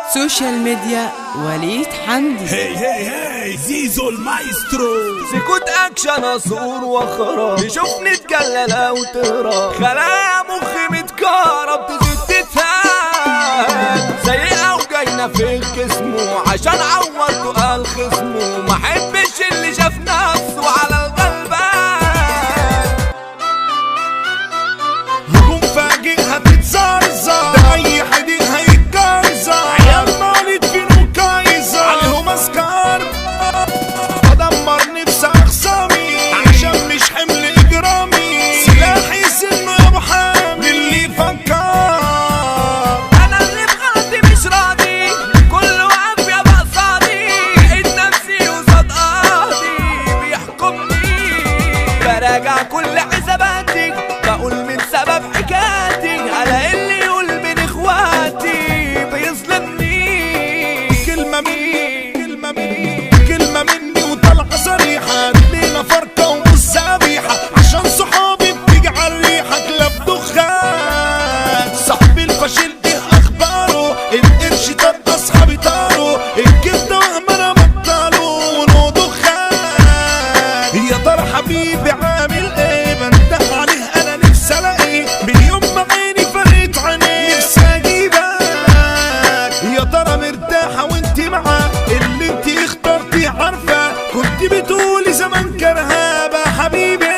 سوشيال ميديا وليد حمدي هي هي هي زيزو المايسترو سكوت اكشن اصور واخرب يشوفني اتجلى لو تهرب خلايا مخي متكهرب تزيد تتهان سيئة وجاينا في جسمه عشان عورته قال خصمه ما حبش اللي شاف نفسه على الغلبان هجوم فاجئ هتتزرزر ده اي حديد هيتجرزر عيال مالت فينو كايزر عليهم اسكار بدمر نفسي اخصامي عشان مش حمل اجرامي سلاحي سن ابو حامل اللي فكر انا اللي بغلطي مش راضي كل واقف يبقى قصادي لقيت نفسي قصاد قاضي بيحكمني براجع كل حساباتي بقول من سبب حكايتي على اللي يقول من اخواتي بيظلمني كلمة مني كلمة مني كلمة مني وطلعة صريحة لينا فرقة ومش سابيحة عشان صحابي بتيجي على الريحة كلاب دخان صاحبي الفاشل ايه اخباره القرش طب اصحابي طاروا الكبدة وهم انا بطلوا ونو دخان يا ترى حبيبي عامل ايه بنده عليه انا نفسي الاقيه من يوم ما عيني فرقت عينيه نفسي اجيبك يا ترى مرتاحة وانت معاه اللي انت اخترتي عارفة كنت بتقولي زمان كرهابة حبيبي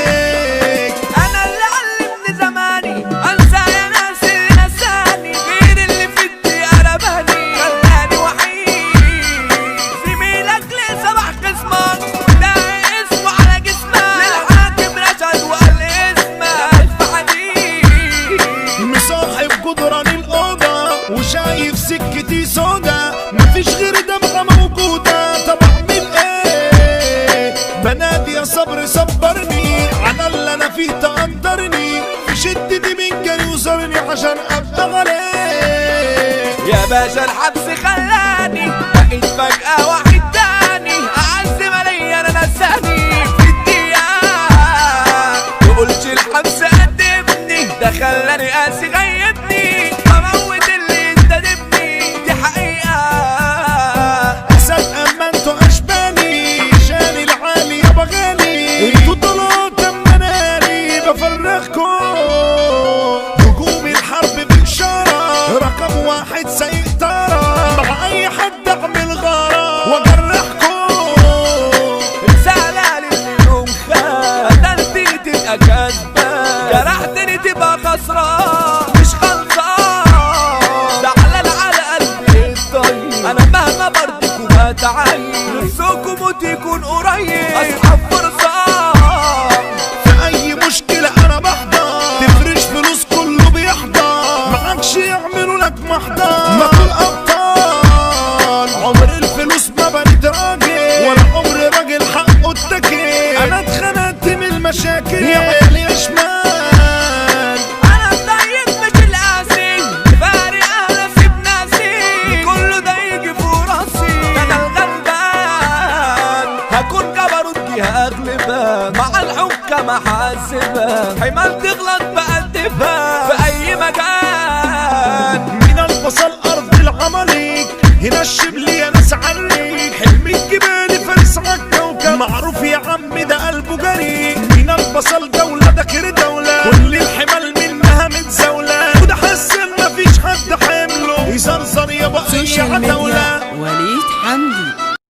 انا اللي علمني زماني انسى يا ناس اللي نساني غير اللي في الدقيقة رماني خلاني وحيد زميلك ليه صباح قسمك ده اسمه على جسمك للحاكم رشد وقال اسمك في حديد مصاحب جدران الأوضة وشايف سكتي سودا مفيش غير دمعة موجودة طب أعمل إيه بنادي يا صبر صبرني على اللي أنا فيه تقدرني في شدتي من كان يوصلني عشان أبقى عليه يا باشا الحبس خلاني بقيت فجأة واحد تاني أعز مالي أنا نساني في الدقيقة تقولش الحبس قدمني ده خلاني قاسي غيبني بموت اللي ينتدبني دي حقيقة أسد أما انتوا أشبالي شاني العالي يا بغالي انتوا طلعت أما ناري بفرخكم هجوم الحرب بإشارة رقم واحد سيء ترى مع أي حد أعمل غارة وأجرحكم زعلان اللي يوم خان قتلتني تبقى كسبان جرحتني تبقى خسران مش خلصان زعلان على قلبي الطيب انا مهما برضك وما تعيب نفسكم موت يكون قريب اصحاب فرصان في أي مشكلة أنا بحضر تفرش فلوس كله بيحضر معكش يعملوا لك محضر ما كل أبطال عمر الفلوس ما بنت راجل ولا عمر راجل حقه اتكل أنا اتخنقت من المشاكل يا عيالي يا شمال انا الضيق مش القاسي فارق انا سيب ناسي كله ده يجي في راسي انا الغلبان هكون جبروت جهة اغلبك مع الحكام احاسبك حمال تغلط بقدفها في اي مكان من البصل أرض العماليك هنا الشبل يا ناس عليك حلم الجبال فارس عالكوكب معروف يا عم ده قلبه جريء من البصل دولة ده كر دولة كل الحمال منها متزاولة وده حس ان مفيش حد حمله يزرزر يا بقى سوشيال يا ميديا دولة وليد